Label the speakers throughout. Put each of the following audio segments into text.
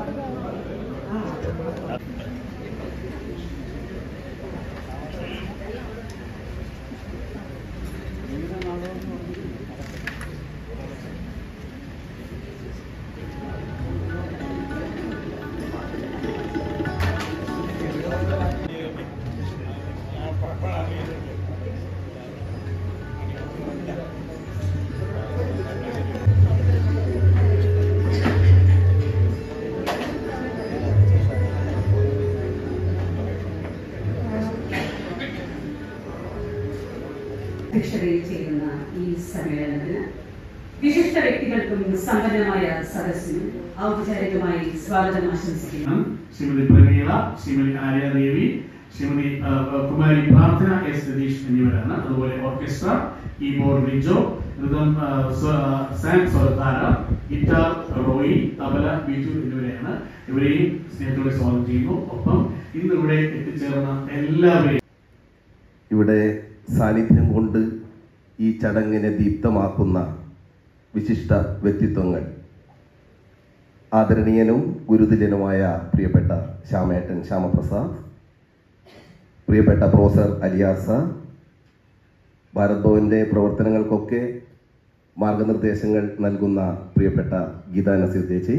Speaker 1: അധ്യക്ഷതയിൽ ചെയ്യുന്ന ഈ സമ്മേളനത്തിന് വിശിഷ്ട വ്യക്തികൾക്കും സമ്പന്നമായ സദസ്സിനും ഔപചാരികമായി സ്വാഗതം ആശംസിക്കുന്നു
Speaker 2: ശ്രീമതി പ്രമീള ശ്രീമതി ആര്യാദേവി ശ്രീമതി ആ, ആ, കുമാരി പ്രാർത്ഥന എസ് സതീഷ് എന്നിവരാണ് അതുപോലെ ഓർക്കസ്ട്ര കീബോർഡ് റിജോ ഋതം ആ, സ്വ- ആ, സാം സ്വരധാര ഗിറ്റാർ റോയി തബല ബിജു എന്നിവരെയാണ് ഇവരെയും സ്നേഹത്തോടെ സ്വാഗതം ചെയ്യുന്നു ഒപ്പം ഇന്ന് ഇവിടെ എത്തിച്ചേർന്ന എല്ലാവരെയും
Speaker 3: ഇവിടെ സാന്നിധ്യം കൊണ്ട് ഈ ചടങ്ങിനെ ദീപ്തമാക്കുന്ന വിശിഷ്ട വ്യക്തിത്വങ്ങൾ ആദരണീയനും ഗുരുതുല്യനുമായ പ്രിയപ്പെട്ട ശ്യാമേട്ടൻ ശ്യാമപ്രസാദ് പ്രിയപ്പെട്ട പ്രൊഫസർ അലിയാസ ഭാരത് ഭവന്റെ പ്രവർത്തനങ്ങൾക്കൊക്കെ മാർഗനിർദ്ദേശങ്ങൾ നൽകുന്ന പ്രിയപ്പെട്ട ഗീതാ നസീർ ചേച്ചി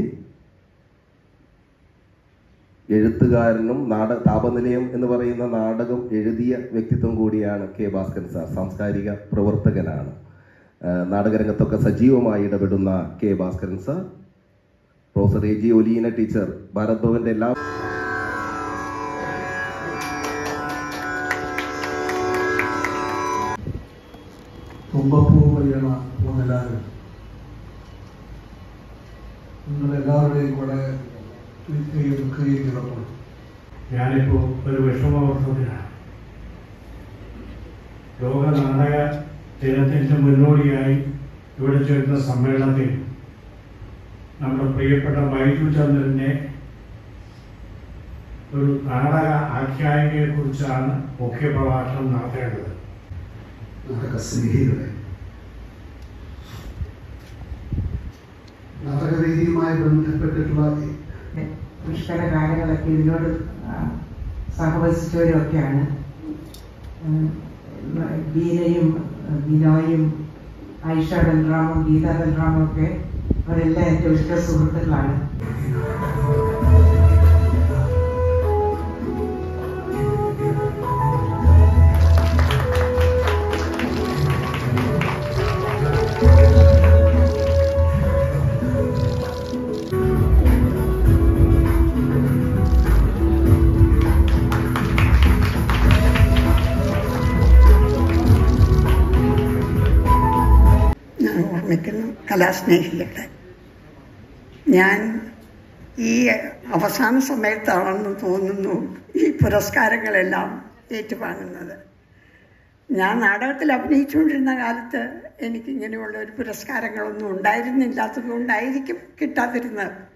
Speaker 3: എഴുത്തുകാരനും നാട താപനിലയം എന്ന് പറയുന്ന നാടകം എഴുതിയ വ്യക്തിത്വം കൂടിയാണ് കെ ഭാസ്കരൻ സാർ സാംസ്കാരിക പ്രവർത്തകനാണ് ആ, നാടകരംഗത്തൊക്കെ സജീവമായി ഇടപെടുന്ന K Bhaskaran sir professor A G Oleena teacher Bharat ഭവന്റെ എല്ലാ
Speaker 4: തുമ്പപ്പൂ വഴിയാണ് പോകുന്നെല്ലാവരും നിങ്ങളെല്ലാവരുടെയും കൂടെ നിൽക്കുകയും നിൽക്കുകയും ചെയ്തപ്പോൾ
Speaker 5: ഞാനിപ്പോൾ ഒരു വിഷമാവസ്ഥത്തിലാണ് ലോക നാടക ദിനത്തിൻ്റെ മുന്നോടിയായി ഇവിടെ ചേരുന്ന സമ്മേളനത്തിൽ നമ്മുടെ പ്രിയപ്പെട്ട ബൈജു ചന്ദ്രനെ ഒരു നാടക ആഖ്യായികയെ കുറിച്ചാണ് മുഖ്യ പ്രഭാഷണം നടത്തേണ്ടത്
Speaker 4: നാടക സ്നേഹികളെ നാടകവേദിയുമായി ബന്ധപ്പെട്ടിട്ടുള്ള
Speaker 6: ദുഷ്കര കാലങ്ങളൊക്കെ ഇതിനോട് ആ, സഹവസിച്ചവരൊക്കെയാണ് ഉം, ബീനയും ബിനോയും ഐഷ ബൽറാമും ഗീത ബൽറാമും ഒക്കെ അവരെല്ലാം എൻ്റെ ഇഷ്ട സുഹൃത്തുക്കളാണ്
Speaker 7: ഞാൻ ഓർമ്മിക്കുന്നു കലാസ്നേഹികളെ ഞാൻ ഈ അവസാന സമയത്താണെന്ന് തോന്നുന്നു ഈ പുരസ്കാരങ്ങളെല്ലാം ഏറ്റുവാങ്ങുന്നത് ഞാൻ നാടകത്തിൽ അഭിനയിച്ചുകൊണ്ടിരുന്ന കാലത്ത് എനിക്ക് ഇങ്ങനെയുള്ള ഒരു പുരസ്കാരങ്ങളൊന്നും ഉണ്ടായിരുന്നില്ലാത്തത് കൊണ്ടായിരിക്കും കിട്ടാതിരുന്നത്